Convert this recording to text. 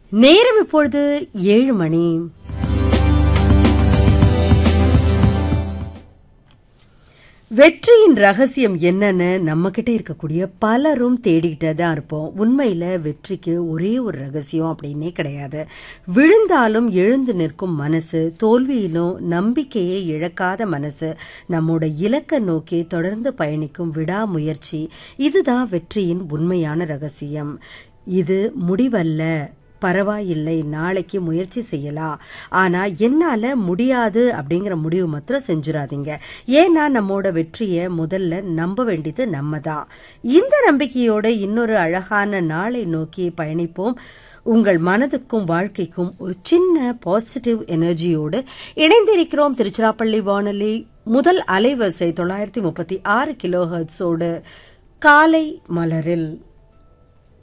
நேரம் இப்பொழுது ஏழு மணி வெற்றியின் ரகசியம் என்னன்னு நம்ம கிட்ட இருக்கக்கூடிய பலரும் தேடிக்கிட்டே தான் இருப்போம் உண்மையில வெற்றிக்கு ஒரே ஒரு ரகசியம் அப்படின்னே கிடையாது விழுந்தாலும் எழுந்து நிற்கும் மனசு தோல்வியிலும் நம்பிக்கையை இழக்காத மனசு நம்மோட இலக்க நோக்கி தொடர்ந்து பயணிக்கும் விடாமுயற்சி இதுதான் வெற்றியின் உண்மையான ரகசியம் இது முடிவல்ல பரவாயில்லை நாளைக்கு முயற்சி செய்யலாம் ஆனா என்னால முடியாது அப்படிங்கிற முடிவு மாத்திரம் செஞ்சிடாதீங்க ஏன்னா நம்மோட வெற்றியை முதல்ல நம்ப வேண்டியது நம்ம தான் இந்த நம்பிக்கையோட இன்னொரு அழகான நாளை நோக்கி பயணிப்போம் உங்கள் மனதுக்கும் வாழ்க்கைக்கும் ஒரு சின்ன பாசிட்டிவ் எனர்ஜியோடு இணைந்திருக்கிறோம் திருச்சிராப்பள்ளி வானொலி முதல் அலைவரிசை தொள்ளாயிரத்தி முப்பத்தி ஆறு கிலோ ஹர்ட்ஸோடு காலை மலரில்